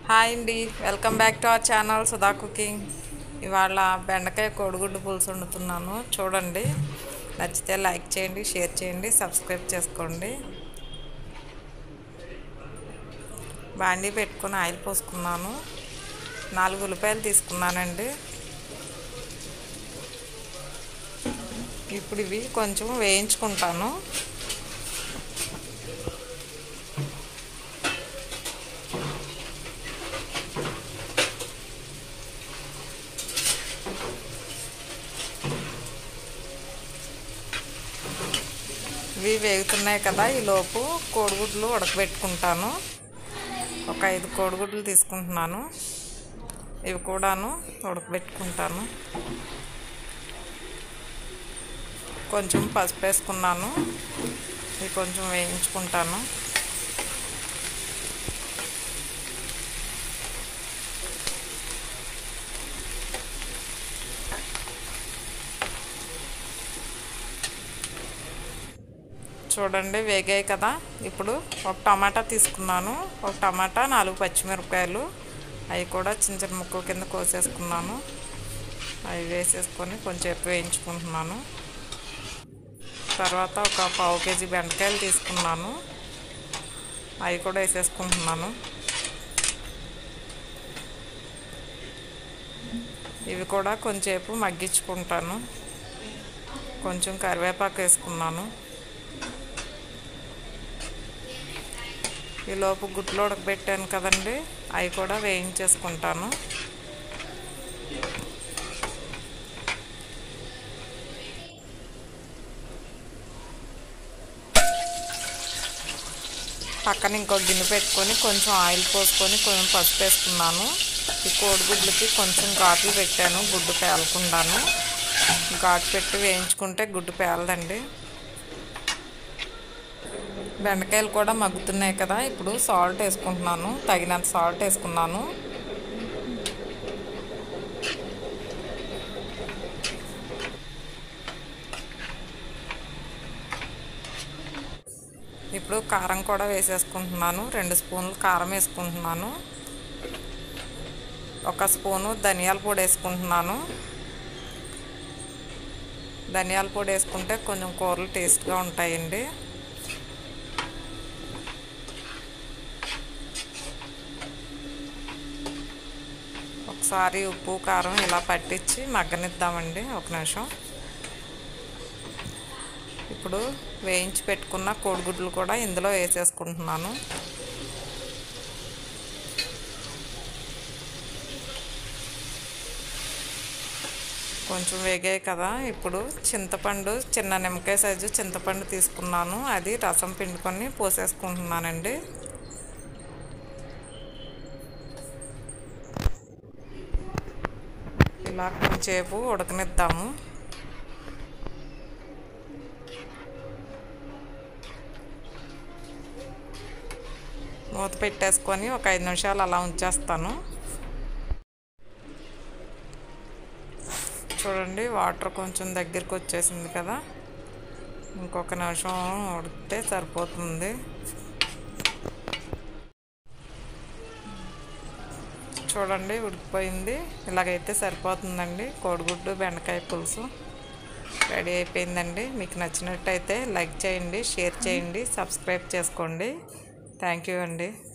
hi అండి welcome back to our channel Sudha cooking ఇవాళ బెండకాయ కోడిగుడ్డు పులుసు వండుతున్నాను చూడండి నచ్చితే లైక్ చేయండి షేర్ చేయండి సబ్స్క్రైబ్ చేసుకోండి బాండీ పెట్టుకొని ఆయిల్ పోసుకున్నాను నాలుగు ఉల్లిపాయలు తీసుకున్నానండి ఇప్పుడు ఇవి కొంచెం వేయించుకుంటాను ఇవి వేగుతున్నాయి కదా ఈ లోపు కోడిగుడ్లు ఉడకబెట్టుకుంటాను ఒక ఐదు కోడిగుడ్లు తీసుకుంటున్నాను ఇవి కూడాను ఉడకబెట్టుకుంటాను కొంచెం పసుపు వేసుకున్నాను ఇవి కొంచెం వేయించుకుంటాను చూడండి వేగాయి కదా ఇప్పుడు ఒక టమాటా తీసుకున్నాను ఒక టమాటా నాలుగు పచ్చిమిరపకాయలు అవి కూడా చిన్న చిన్న ముక్కల కింద కోసేసుకున్నాను అవి వేసేసుకొని కొంచెం ఎక్కువ వేయించుకుంటున్నాను తర్వాత ఒక పావు కేజీ బెండకాయలు తీసుకున్నాను అవి కూడా వేసేసుకుంటున్నాను ఇవి కూడా కొంచెంసేపు మగ్గించుకుంటాను కొంచెం కరివేపాకు వేసుకున్నాను ఈ లోపు గుడ్లు ఉడకబెట్టాను కదండి అవి కూడా వేయించేసుకుంటాను పక్కన ఇంకో గిన్నె పెట్టుకొని కొంచెం ఆయిల్ పోసుకొని కొంచెం పసుపు వేసుకున్నాను ఈ కోడిగుడ్లకి కొంచెం ఘాట్లు పెట్టాను గుడ్డు పేలకుండాను ఘాటు పెట్టి వేయించుకుంటే గుడ్డు పేలదండి బెండకాయలు కూడా మగ్గుతున్నాయి కదా ఇప్పుడు సాల్ట్ వేసుకుంటున్నాను తగినంత సాల్ట్ వేసుకున్నాను ఇప్పుడు కారం కూడా వేసేసుకుంటున్నాను రెండు స్పూన్లు కారం వేసుకుంటున్నాను ఒక స్పూను ధనియాల పొడి వేసుకుంటున్నాను ధనియాల పొడి వేసుకుంటే కొంచెం కూరలు టేస్ట్గా ఉంటాయండి ఒకసారి ఉప్పు కారం ఇలా పట్టించి మగ్గనిద్దామండి ఒక నిమిషం ఇప్పుడు వేయించి పెట్టుకున్న కోడిగుడ్లు కూడా ఇందులో వేసేసుకుంటున్నాను కొంచెం వేగాయి కదా ఇప్పుడు చింతపండు చిన్న నిమ్మకాయ సైజు చింతపండు తీసుకున్నాను అది రసం పిండుకొని పోసేసుకుంటున్నానండి ఇలా కొంచెంసేపు ఉడకనిద్దాము మూత పెట్టేసుకొని ఒక ఐదు నిమిషాలు అలా ఉంచేస్తాను చూడండి వాటర్ కొంచెం దగ్గరికి వచ్చేసింది కదా ఇంకొక నిమిషం ఉడికితే సరిపోతుంది చూడండి ఉడికిపోయింది ఇలాగైతే సరిపోతుందండి కోడిగుడ్డు బెండకాయ పులుసు రెడీ అయిపోయిందండి మీకు నచ్చినట్టయితే లైక్ చేయండి షేర్ చేయండి సబ్స్క్రైబ్ చేసుకోండి థ్యాంక్ యూ అండి